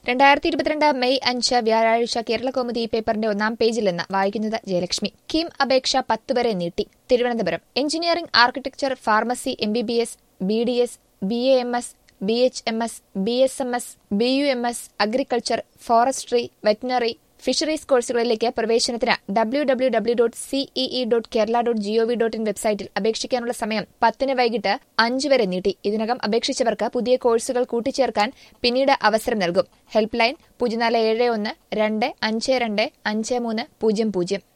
രണ്ടായിരത്തി ഇരുപത്തിരണ്ട് മെയ് അഞ്ച് വ്യാഴാഴ്ച കേരളകൗമുദി പേപ്പറിന്റെ ഒന്നാം പേജിൽ നിന്ന് വായിക്കുന്നത് ജയലക്ഷ്മി കിം അപേക്ഷ പത്ത് വരെ നീട്ടി Thiruvananthapuram engineering architecture pharmacy M B B S B D S B A M S B H M S B S M S B U M S agriculture forestry veterinary fisheries കോഴ്സുകളിലേക്ക് പ്രവേശനത്തിന് W W W dot CEE dot Kerala dot GOV dot in വെബ്സൈറ്റിൽ അപേക്ഷിക്കാനുള്ള സമയം പത്തിന് വൈകിട്ട് അഞ്ച് വരെ നീട്ടി ഇതിനകം അപേക്ഷിച്ചവർക്ക് പുതിയ കോഴ്സുകൾ കൂട്ടിച്ചേർക്കാൻ പിന്നീട് അവസരം നൽകും ഹെൽപ്പ് ലൈൻ പൂജ്യം നാല് ഏഴ് ഒന്ന് രണ്ട് അഞ്ച് രണ്ട് അഞ്ച് മൂന്ന് പൂജ്യം പൂജ്യം